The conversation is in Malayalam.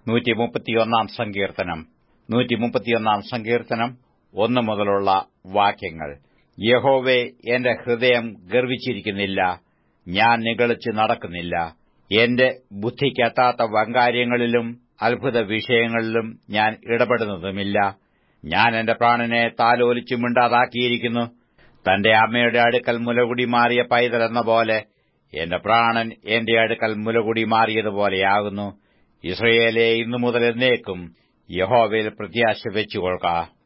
നൂറ്റി മുപ്പത്തിയൊന്നാം സങ്കീർത്തനം നൂറ്റി മുപ്പത്തിയൊന്നാം സങ്കീർത്തനം ഒന്നു മുതലുള്ള വാക്യങ്ങൾ യഹോവേ എന്റെ ഹൃദയം ഗർവിച്ചിരിക്കുന്നില്ല ഞാൻ നിഗളിച്ച് നടക്കുന്നില്ല എന്റെ ബുദ്ധിക്കെത്താത്ത വൻകാര്യങ്ങളിലും അത്ഭുത വിഷയങ്ങളിലും ഞാൻ ഇടപെടുന്നതുമില്ല ഞാൻ എന്റെ പ്രാണനെ താലോലിച്ചു മിണ്ടാതാക്കിയിരിക്കുന്നു തന്റെ അമ്മയുടെ അടുക്കൽ മുലകുടി മാറിയ പൈതലെന്ന പോലെ എന്റെ പ്രാണൻ എന്റെ അടുക്കൽ മുലകുടി മാറിയതുപോലെയാകുന്നു ഇസ്രയേലെ ഇന്നു മുതൽ എന്നേക്കും യഹോവയിൽ പ്രത്യാശ വെച്ചുകൊള്ളുക